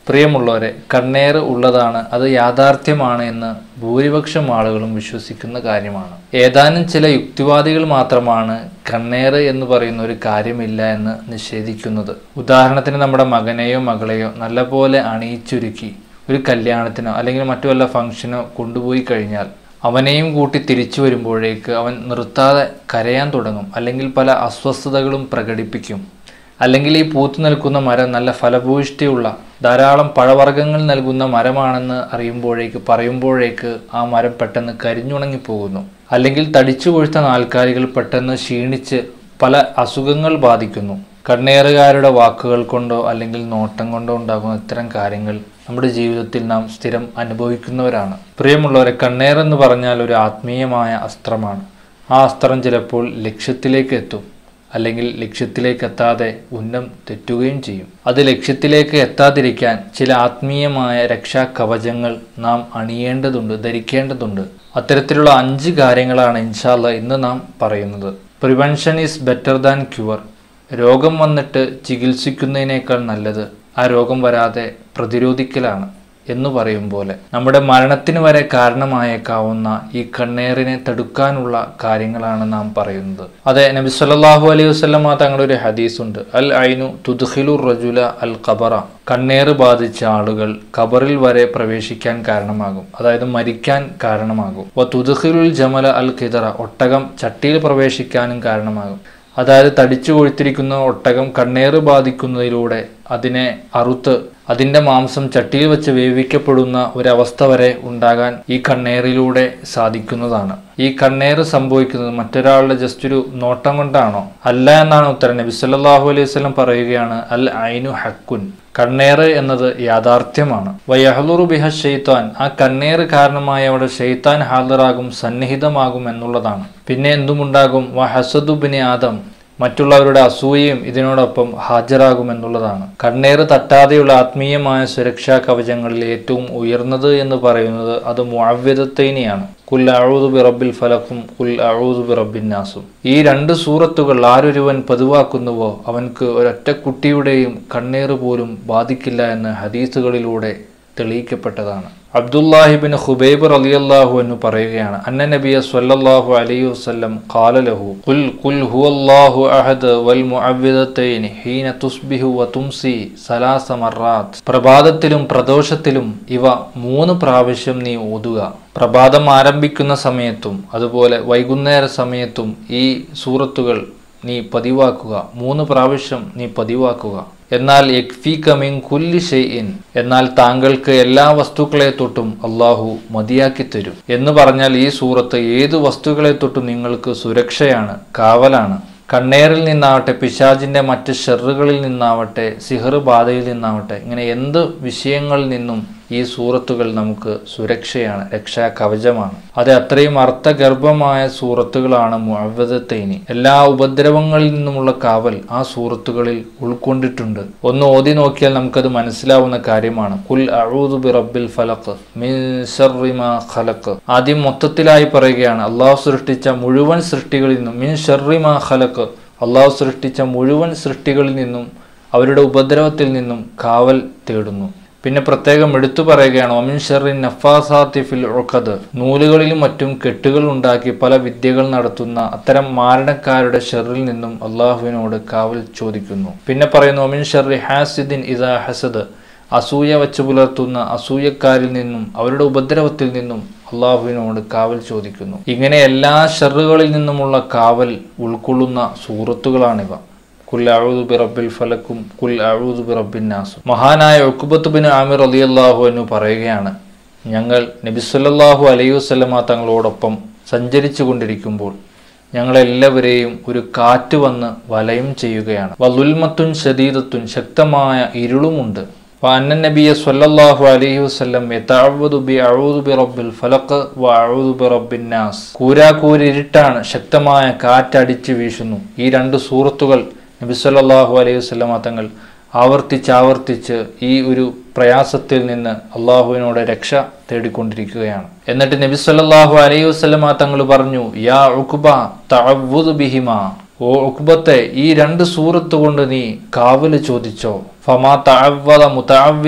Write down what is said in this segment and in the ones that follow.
പ്രിയമുള്ളവരെ കണ്ണേറ് ഉള്ളതാണ് അത് യാഥാർത്ഥ്യമാണ് എന്ന് ഭൂരിപക്ഷം ആളുകളും വിശ്വസിക്കുന്ന കാര്യമാണ് ഏതാനും ചില യുക്തിവാദികൾ മാത്രമാണ് കണ്ണേറ് എന്ന് പറയുന്ന ഒരു കാര്യമില്ല എന്ന് നിഷേധിക്കുന്നത് ഉദാഹരണത്തിന് നമ്മുടെ മകനെയോ മകളെയോ നല്ലപോലെ അണിയിച്ചൊരുക്കി ഒരു കല്യാണത്തിനോ അല്ലെങ്കിൽ മറ്റു വല്ല ഫംഗ്ഷനോ കൊണ്ടുപോയി കഴിഞ്ഞാൽ അവനെയും കൂട്ടി തിരിച്ചു വരുമ്പോഴേക്ക് അവൻ നിർത്താതെ കരയാൻ തുടങ്ങും അല്ലെങ്കിൽ പല അസ്വസ്ഥതകളും പ്രകടിപ്പിക്കും അല്ലെങ്കിൽ ഈ പൂത്തു നിൽക്കുന്ന മരം നല്ല ഫലഭൂയിഷ്ടിയുള്ള ധാരാളം പഴവർഗ്ഗങ്ങൾ നൽകുന്ന മരമാണെന്ന് അറിയുമ്പോഴേക്ക് പറയുമ്പോഴേക്ക് ആ മരം പെട്ടെന്ന് കരിഞ്ഞുണങ്ങിപ്പോകുന്നു അല്ലെങ്കിൽ തടിച്ചു കൊഴുത്ത നാൽക്കാലികൾ പെട്ടെന്ന് ക്ഷീണിച്ച് പല അസുഖങ്ങൾ ബാധിക്കുന്നു കണ്ണേറുകാരുടെ വാക്കുകൾ കൊണ്ടോ അല്ലെങ്കിൽ നോട്ടം കൊണ്ടോ ഉണ്ടാകുന്ന ഇത്തരം കാര്യങ്ങൾ നമ്മുടെ ജീവിതത്തിൽ നാം സ്ഥിരം അനുഭവിക്കുന്നവരാണ് പ്രിയമുള്ളവരെ കണ്ണേറെന്ന് പറഞ്ഞാൽ ഒരു ആത്മീയമായ അസ്ത്രമാണ് ആ അസ്ത്രം ചിലപ്പോൾ ലക്ഷ്യത്തിലേക്ക് എത്തും അല്ലെങ്കിൽ ലക്ഷ്യത്തിലേക്ക് എത്താതെ ഉന്നം തെറ്റുകയും ചെയ്യും അത് ലക്ഷ്യത്തിലേക്ക് എത്താതിരിക്കാൻ ചില ആത്മീയമായ രക്ഷാ കവചങ്ങൾ നാം അണിയേണ്ടതുണ്ട് ധരിക്കേണ്ടതുണ്ട് അത്തരത്തിലുള്ള അഞ്ച് കാര്യങ്ങളാണ് ഇൻഷാല്ല ഇന്ന് നാം പറയുന്നത് prevention is better than cure രോഗം വന്നിട്ട് ചികിത്സിക്കുന്നതിനേക്കാൾ നല്ലത് ആ രോഗം വരാതെ പ്രതിരോധിക്കലാണ് എന്ന് പറയും പോലെ നമ്മുടെ മരണത്തിന് വരെ കാരണമായേക്കാവുന്ന ഈ കണ്ണേറിനെ തടുക്കാനുള്ള കാര്യങ്ങളാണ് നാം പറയുന്നത് അതെ നബി സല്ലല്ലാഹു അലൈഹി വസല്ലമ തങ്ങളുടെ ഒരു ഹദീസുണ്ട് അൽ ഐനു തുദ്ഖിലു റജുല അൽ ഖബറ കണ്ണേറ് ബാധിച്ച ആളുകൾ ഖബറിൽ വരെ പ്രവേശിക്കാൻ കാരണമാകും അതായത് മരിക്കാൻ കാരണമാകും വ തുദ്ഖിലുൽ ജമല അൽ ഖിദറ ഒട്ടകം ചട്ടിയിൽ പ്രവേശിക്കാനും കാരണമാകും അതായത് തടിച്ചു കൊഴുത്തിരിക്കുന്ന ഒട്ടകം കണ്ണേറ് ബാധിക്കുന്നതിലൂടെ അതിനെ അറുത്ത് അതിൻ്റെ മാംസം ചട്ടിയിൽ വെച്ച് വേവിക്കപ്പെടുന്ന ഒരവസ്ഥ വരെ ഉണ്ടാകാൻ ഈ കണ്ണേറിലൂടെ സാധിക്കുന്നതാണ് ഈ കണ്ണേറ് സംഭവിക്കുന്നത് മറ്റൊരാളുടെ ജസ്റ്റ് ഒരു നോട്ടം കൊണ്ടാണോ അല്ല എന്നാണ് ഉത്തരം നബി സല്ലല്ലാഹു അലൈഹി വസല്ലം പറയുകയാണ് അൽ ഐനു ഹക്കുൻ കണ്ണേറ് എന്നത് യാഥാർത്ഥ്യമാണ് വയഹലുറു ബിഹ ഷെയ്ത്താൻ ആ കണ്ണേറ് കാരണമായി അവിടെ ഷെയ്ത്താൻ ഹാജറാകും സന്നിഹിതമാകും എന്നുള്ളതാണ് പിന്നെ എന്തുമുണ്ടാകും വഹസദുബിനി ആദം മറ്റുള്ളവരുടെ അസൂയയും ഇതിനോടൊപ്പം ഹാജരാകുമെന്നുള്ളതാണ് കണ്ണേറ് തട്ടാതെയുള്ള ആത്മീയമായ സുരക്ഷാ കവചങ്ങളിൽ ഏറ്റവും ഉയർന്നത് എന്ന് പറയുന്നത് അത് മുഅവ്വദത്തൈനിയാണ് കുൽ അഊദു ബി റബ്ബിൽ ഫലക്കും കുൽ അഊദു ബി റബ്ബിൻ നാസും ഈ രണ്ട് സൂറത്തുകൾ ആരൊരുവൻ പതിവാക്കുന്നുവോ അവൻക്ക് ഒരൊറ്റ കുട്ടിയുടെയും കണ്ണേറ് പോലും ബാധിക്കില്ല എന്ന് ഹദീസുകളിലൂടെ തെളിയിക്കപ്പെട്ടതാണ് അബ്ദുല്ലാഹിബിൻ ഖുബൈബ് റളിയല്ലാഹു എന്ന് പറയുകയാണ് അന്ന നബിയ സ്വല്ലല്ലാഹു അലൈഹി വസല്ലം ഖാല ലഹു ഖുൽ ഖുൽ ഹുവല്ലാഹു അഹദ് വൽ മുഅവ്വിദത്തൈനി ഹീന തുസ്ബിഹു വ തുംസി സലാസ മറാത്ത് പ്രഭാതത്തിലും പ്രദോഷത്തിലും ഇവ മൂന്ന് പ്രാവശ്യം നീ ഓതുക പ്രഭാതം ആരംഭിക്കുന്ന സമയത്തും അതുപോലെ വൈകുന്നേര സമയത്തും ഈ സൂറത്തുകൾ നീ പതിവാക്കുക മൂന്ന് പ്രാവശ്യം നീ പതിവാക്കുക എന്നാൽ യക്ഫീക മിൻ കുല്ലി ഷെയ്ഇൻ എന്നാൽ താങ്കൾക്ക് എല്ലാ വസ്തുക്കളെ തൊട്ടും അള്ളാഹു മതിയാക്കി തരും എന്ന് പറഞ്ഞാൽ ഈ സൂറത്ത് ഏത് വസ്തുക്കളെ തൊട്ടും നിങ്ങൾക്ക് സുരക്ഷയാണ് കാവലാണ് കണ്ണേറിൽ നിന്നാവട്ടെ പിശാജിന്റെ മറ്റ് ഷെറുകളിൽ നിന്നാവട്ടെ സിഹർ ബാധയിൽ നിന്നാവട്ടെ ഇങ്ങനെ എന്ത് വിഷയങ്ങളിൽ നിന്നും ഈ സൂറത്തുകൾ നമുക്ക് സുരക്ഷയാണ് രക്ഷാ കവചമാണ് അത് അത്രയും അർത്ഥഗർഭമായ സൂറത്തുകളാണ് മുഅവ്വദത്തൈനി എല്ലാ ഉപദ്രവങ്ങളിൽ നിന്നുമുള്ള കാവൽ ആ സൂറത്തുകളിൽ ഉൾക്കൊണ്ടിട്ടുണ്ട് ഒന്ന് ഓതി നോക്കിയാൽ നമുക്കത് മനസ്സിലാവുന്ന കാര്യമാണ് കുൽ അഊദു ബി റബ്ബിൽ ഫലഖ് മിൻ ശർരി മാ ഖലഖ് ആദ്യം മൊത്തത്തിലായി പറയുകയാണ് അള്ളാഹു സൃഷ്ടിച്ച മുഴുവൻ സൃഷ്ടികളിൽ നിന്നും മിൻ ഷർറി മാ ഖലഖ് അള്ളാഹു സൃഷ്ടിച്ച മുഴുവൻ സൃഷ്ടികളിൽ നിന്നും അവരുടെ ഉപദ്രവത്തിൽ നിന്നും കാവൽ തേടുന്നു പിന്നെ പ്രത്യേകം എടുത്തു പറയുകയാണ് ഒമിൻ ഷെറിൻ നഫാസാത്തി ഫിൽ ഉഖദ് നൂലുകളിലും മറ്റും കെട്ടുകൾ ഉണ്ടാക്കി പല വിദ്യകൾ നടത്തുന്ന അത്തരം മാരണക്കാരുടെ ഷെറിൽ നിന്നും അള്ളാഹുവിനോട് കാവൽ ചോദിക്കുന്നു പിന്നെ പറയുന്നു ഒമിൻ ഷെറി ഹാസിദിൻ ഇദാ ഹസദ് അസൂയ വച്ചു പുലർത്തുന്ന അസൂയക്കാരിൽ നിന്നും അവരുടെ ഉപദ്രവത്തിൽ നിന്നും അള്ളാഹുവിനോട് കാവൽ ചോദിക്കുന്നു ഇങ്ങനെ എല്ലാ ഷെറുകളിൽ നിന്നുമുള്ള കാവൽ ഉൾക്കൊള്ളുന്ന സൂറത്തുകളാണിവ കുൽ അഊദു ബി റബ്ബിൽ ഫലക്കും കുൽ അഊദു ബി റബ്ബിൻ നാസും മഹാനായ ഉക്കുബത്ത് ബിൻ ആമിർ റളിയല്ലാഹു എന്ന് പറയുകയാണ് ഞങ്ങൾ നബി സല്ലല്ലാഹു അലൈഹി വസല്ലമ തങ്ങളോടൊപ്പം സഞ്ചരിച്ചു കൊണ്ടിരിക്കുമ്പോൾ ഞങ്ങളെല്ലാവരെയും ഒരു കാറ്റ് വന്ന് വലയം ചെയ്യുകയാണ് വലുൽമത്തുൻ ശദീദത്തുൻ ശക്തമായ ഇരുളുമുണ്ട് അന്ന നബിയ സ്വല്ലല്ലാഹു അലൈഹി വസല്ലം യതഅവദു ബി അഊദു ബി റബ്ബിൽ ഫലഖ് വ അഊദു ബി റബ്ബിൻ നാസ് കൂരാക്കൂരി ഇരുട്ടാണ് ശക്തമായ കാറ്റടിച്ച് വീശുന്നു ഈ രണ്ട് സൂറത്തുകൾ നബി സല്ലല്ലാഹു അലൈഹി വസല്ലമ തങ്ങൾ ആവർത്തിച്ച് ആവർത്തിച്ച് ഈ ഒരു പ്രയാസത്തിൽ നിന്ന് അള്ളാഹുവിനോട് രക്ഷ തേടിക്കൊണ്ടിരിക്കുകയാണ് എന്നിട്ട് നബി സല്ലല്ലാഹു അലൈഹി വസല്ലമ തങ്ങൾ പറഞ്ഞു യാ ഉഖ്ബ തഅവ്വുദ് ബിഹിമാ ഓ ഉഖ്ബത്തെ ഈ രണ്ട് സൂറത്ത് കൊണ്ട് നീ കാവല് ചോദിച്ചോ ഫമാ തഅവ്വദ മുതഅവ്വിദുൻ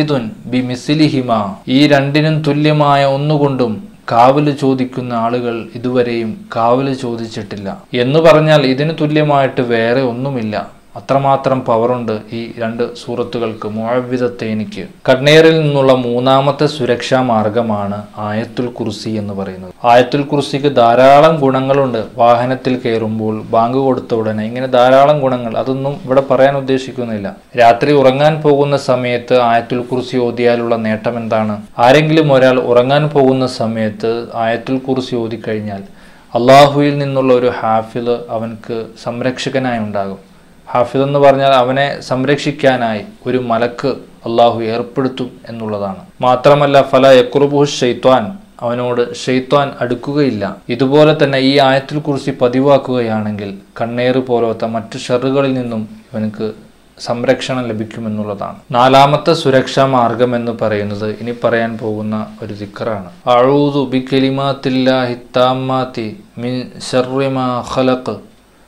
ബി മിസിലിഹിമ ഈ രണ്ടിനും തുല്യമായ ഒന്നുകൊണ്ടും കാവല് ചോദിക്കുന്ന ആളുകൾ ഇതുവരെയും കാവല് ചോദിച്ചിട്ടില്ല എന്ന് പറഞ്ഞാൽ ഇതിന് തുല്യമായിട്ട് വേറെ ഒന്നുമില്ല അത്രമാത്രം പവറുണ്ട് ഈ രണ്ട് സൂറത്തുകൾക്ക് മുഴവിധത്തേനിക്ക് കണ്ണേറിൽ നിന്നുള്ള മൂന്നാമത്തെ സുരക്ഷാ മാർഗമാണ് ആയത്തുൽ കുർസി എന്ന് പറയുന്നത് ആയത്തുൽ കുർസിക്ക് ധാരാളം ഗുണങ്ങളുണ്ട് വാഹനത്തിൽ കയറുമ്പോൾ ബാങ്ക് കൊടുത്ത ഉടനെ ഇങ്ങനെ ധാരാളം ഗുണങ്ങൾ അതൊന്നും ഇവിടെ പറയാൻ ഉദ്ദേശിക്കുന്നില്ല രാത്രി ഉറങ്ങാൻ പോകുന്ന സമയത്ത് ആയത്തുൽ കുർസി ഓതിയാലുള്ള നേട്ടം എന്താണ് ആരെങ്കിലും ഒരാൾ ഉറങ്ങാൻ പോകുന്ന സമയത്ത് ആയത്തുൽ കുർസി ഓതിക്കഴിഞ്ഞാൽ അള്ളാഹുവിൽ നിന്നുള്ള ഒരു ഹാഫിദ് അവൻക്ക് സംരക്ഷകനായി ഉണ്ടാകും ഹാഫിദ് എന്ന് പറഞ്ഞാൽ അവനെ സംരക്ഷിക്കാനായി ഒരു മലക്ക് അള്ളാഹു ഏർപ്പെടുത്തും എന്നുള്ളതാണ് മാത്രമല്ല ഫല യക്കുറുബു ഷെയ്ത്വാൻ അവനോട് ഷെയ്ത്വാൻ അടുക്കുകയില്ല ഇതുപോലെ തന്നെ ഈ ആയത്തിൽ കുറിച്ച് പതിവാക്കുകയാണെങ്കിൽ കണ്ണേറ് പോലത്തെ മറ്റു ഷെറുകളിൽ നിന്നും ഇവനക്ക് സംരക്ഷണം ലഭിക്കുമെന്നുള്ളതാണ് നാലാമത്തെ സുരക്ഷാ മാർഗം എന്ന് പറയുന്നത് ഇനി പറയാൻ പോകുന്ന ഒരു ദിക്കറാണ് അഴൂതു ബി കലിമാത്തില്ലാഹി താമാത്തി മിൻ ഷർറി മാ ഖലഖ്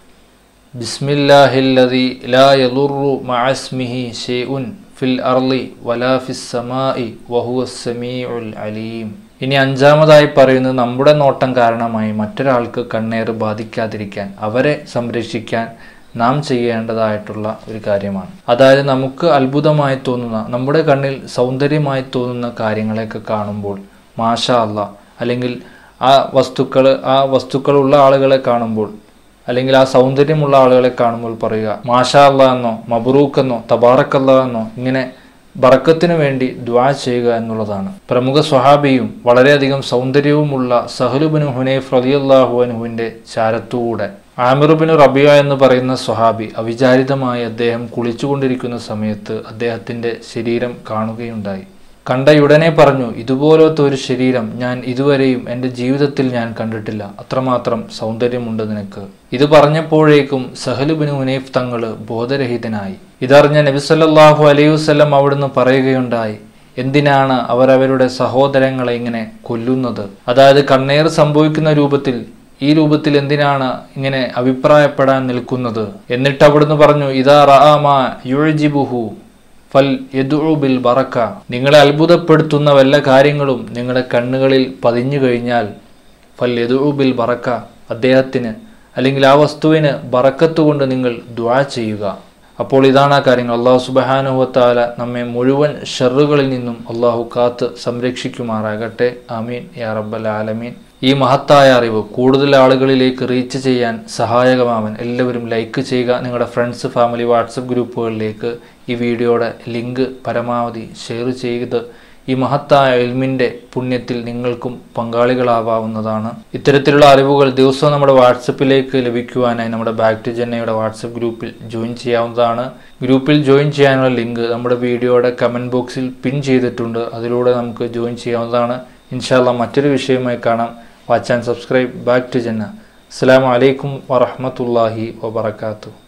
ബിസ്മില്ലാഹില്ലതി ലാ യദുറു മഅസ്മിഹി ഷൈഉൻ ഫിൽ അർളി വലാ ഫിസ് സമാഇ വഹുവ സമീഉൽ അലീം ഇനി അഞ്ചാമതായി പറയുന്നത് നമ്മുടെ നോട്ടം കാരണമായി മറ്റൊരാൾക്ക് കണ്ണേറ് ബാധിക്കാതിരിക്കാൻ അവരെ സംരക്ഷിക്കാൻ നാം ചെയ്യേണ്ടതായിട്ടുള്ള ഒരു കാര്യമാണ് അതായത് നമുക്ക് അത്ഭുതമായി തോന്നുന്ന നമ്മുടെ കണ്ണിൽ സൗന്ദര്യമായി തോന്നുന്ന കാര്യങ്ങളെയൊക്കെ കാണുമ്പോൾ മാഷ അല്ല അല്ലെങ്കിൽ ആ വസ്തുക്കൾ ആ വസ്തുക്കളുള്ള ആളുകളെ കാണുമ്പോൾ അല്ലെങ്കിൽ ആ സൗന്ദര്യമുള്ള ആളുകളെ കാണുമ്പോൾ പറയുക മാഷാ അല്ല എന്നോ മബറൂക്ക് എന്നോ തബാറക്കല്ല എന്നോ ഇങ്ങനെ ബറക്കത്തിനു വേണ്ടി ദ്വാ ചെയ്യുക എന്നുള്ളതാണ് പ്രമുഖ സ്വഹാബിയും വളരെയധികം സൗന്ദര്യവുമുള്ള സഹലുബിന് ഹുനൈഫ് റലിയല്ലാഹു അനുഹുവിൻ്റെ ചാരത്തുകൂടെ ആമിറുബിന് റബിയ എന്ന് പറയുന്ന സ്വഹാബി അവിചാരിതമായി അദ്ദേഹം കുളിച്ചുകൊണ്ടിരിക്കുന്ന സമയത്ത് അദ്ദേഹത്തിൻ്റെ ശരീരം കാണുകയുണ്ടായി കണ്ടയുടനെ പറഞ്ഞു ഇതുപോലത്തെ ഒരു ശരീരം ഞാൻ ഇതുവരെയും എൻ്റെ ജീവിതത്തിൽ ഞാൻ കണ്ടിട്ടില്ല അത്രമാത്രം സൗന്ദര്യമുണ്ട് നിനക്ക് ഇത് പറഞ്ഞപ്പോഴേക്കും സഹലുബിന് ഉനൈഫ് തങ്ങൾ ബോധരഹിതനായി ഇതറിഞ്ഞ നബിസല്ലാഹു അലൈഹി വസ്ലം അവിടുന്ന് പറയുകയുണ്ടായി എന്തിനാണ് അവർ അവരുടെ സഹോദരങ്ങളെ ഇങ്ങനെ കൊല്ലുന്നത് അതായത് കണ്ണേർ സംഭവിക്കുന്ന രൂപത്തിൽ ഈ രൂപത്തിൽ എന്തിനാണ് ഇങ്ങനെ അഭിപ്രായപ്പെടാൻ നിൽക്കുന്നത് എന്നിട്ട് അവിടുന്ന് പറഞ്ഞു ഇതാ റാമ യുഴജിബുഹു ഫൽ യദുഉ ബിൽ ബറക്ക നിങ്ങളെ അത്ഭുതപ്പെടുത്തുന്ന വല്ല കാര്യങ്ങളും നിങ്ങളുടെ കണ്ണുകളിൽ പതിഞ്ഞു കഴിഞ്ഞാൽ ഫൽ യദുഉ ബിൽ ബറക്ക അദ്ദേഹത്തിന് അല്ലെങ്കിൽ ആ വസ്തുവിന് ബറക്കത്ത് കൊണ്ട് നിങ്ങൾ ദ്വാ ചെയ്യുക അപ്പോൾ ഇതാണ് ആ കാര്യങ്ങൾ അള്ളാഹു സുബഹാനുഹത്താല നമ്മെ മുഴുവൻ ഷെറുകളിൽ നിന്നും അള്ളാഹു കാത്ത് സംരക്ഷിക്കുമാറാകട്ടെ ആമീൻ യാ റബ്ബൽ ആലമീൻ ഈ മഹത്തായ അറിവ് കൂടുതൽ ആളുകളിലേക്ക് റീച്ച് ചെയ്യാൻ സഹായകമാവാൻ എല്ലാവരും ലൈക്ക് ചെയ്യുക നിങ്ങളുടെ ഫ്രണ്ട്സ് ഫാമിലി വാട്സപ്പ് ഗ്രൂപ്പുകളിലേക്ക് ഈ വീഡിയോയുടെ ലിങ്ക് പരമാവധി ഷെയർ ചെയ്ത് ഈ മഹത്തായ എൽമിൻ്റെ പുണ്യത്തിൽ നിങ്ങൾക്കും പങ്കാളികളാവാവുന്നതാണ് ഇത്തരത്തിലുള്ള അറിവുകൾ ദിവസവും നമ്മുടെ വാട്സപ്പിലേക്ക് ലഭിക്കുവാനായി നമ്മുടെ ബാക്ക് ടു ജെന്നയുടെ വാട്സപ്പ് ഗ്രൂപ്പിൽ ജോയിൻ ചെയ്യാവുന്നതാണ് ഗ്രൂപ്പിൽ ജോയിൻ ചെയ്യാനുള്ള ലിങ്ക് നമ്മുടെ വീഡിയോയുടെ കമൻറ്റ് ബോക്സിൽ പിൻ ചെയ്തിട്ടുണ്ട് അതിലൂടെ നമുക്ക് ജോയിൻ ചെയ്യാവുന്നതാണ് ഇൻഷാല്ല മറ്റൊരു വിഷയമായി കാണാം watch and subscribe back to Jannah അസ്സാം വലൈക്കും വറഹമത്തല്ലാഹി വബർക്കാത്തു